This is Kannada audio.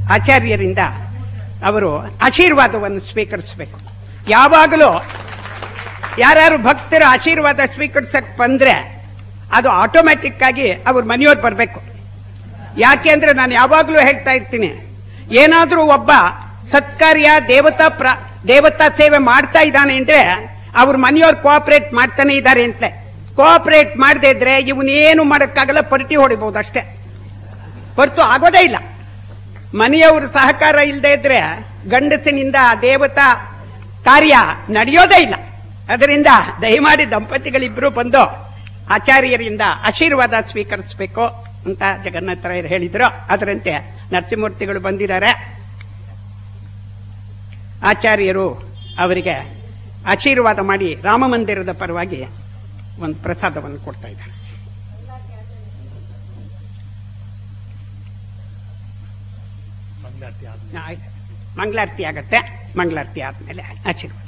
ಆಚಾರ್ಯರಿಂದ ಅವರು ಆಶೀರ್ವಾದವನ್ನು ಸ್ವೀಕರಿಸಬೇಕು ಯಾವಾಗಲೂ ಯಾರ್ಯಾರು ಭಕ್ತರ ಆಶೀರ್ವಾದ ಸ್ವೀಕರಿಸಕ್ ಬಂದ್ರೆ ಅದು ಆಟೋಮ್ಯಾಟಿಕ್ ಆಗಿ ಅವ್ರ ಮನೆಯವ್ರು ಬರಬೇಕು ಯಾಕೆ ಅಂದ್ರೆ ನಾನು ಯಾವಾಗಲೂ ಹೇಳ್ತಾ ಇರ್ತೀನಿ ಏನಾದ್ರೂ ಒಬ್ಬ ಸತ್ಕಾರ್ಯ ದೇವತಾ ಪ್ರ ದೇವತಾ ಸೇವೆ ಮಾಡ್ತಾ ಇದ್ದಾನೆ ಅಂದ್ರೆ ಅವ್ರ ಮನೆಯವ್ರು ಕೋಆಪರೇಟ್ ಮಾಡ್ತಾನೆ ಇದ್ದಾರೆ ಅಂತಲೇ ಕೋಆಪರೇಟ್ ಮಾಡದೇ ಇದ್ರೆ ಇವನೇನು ಮಾಡಕ್ಕಾಗಲ್ಲ ಪಲ್ಟಿ ಹೊಡಿಬಹುದು ಅಷ್ಟೇ ಹೊರತು ಆಗೋದೇ ಇಲ್ಲ ಮನೆಯವ್ರ ಸಹಕಾರ ಇಲ್ಲದೆ ಇದ್ರೆ ಗಂಡಸಿನಿಂದ ದೇವತಾ ಕಾರ್ಯ ನಡೆಯೋದೇ ಇಲ್ಲ ಅದರಿಂದ ದಯಮಾಡಿ ದಂಪತಿಗಳಿಬ್ರು ಬಂದು ಆಚಾರ್ಯರಿಂದ ಆಶೀರ್ವಾದ ಸ್ವೀಕರಿಸಬೇಕು ಅಂತ ಜಗನ್ನಾಥರಾಯರು ಹೇಳಿದ್ರು ಅದರಂತೆ ನರಸಿಂಹಮೂರ್ತಿಗಳು ಬಂದಿದ್ದಾರೆ ಆಚಾರ್ಯರು ಅವರಿಗೆ ಆಶೀರ್ವಾದ ಮಾಡಿ ರಾಮ ಮಂದಿರದ ಪರವಾಗಿ ಒಂದು ಪ್ರಸಾದವನ್ನು ಕೊಡ್ತಾ ಇದ್ದಾರೆ ಆಯ್ತು. ಮಂಗಳಾರತಿ ಆಗತ್ತೆ ಮಂಗಳಾರತಿ ಆದ್ಮೇಲೆ ಆಶೀರ್ವಾದ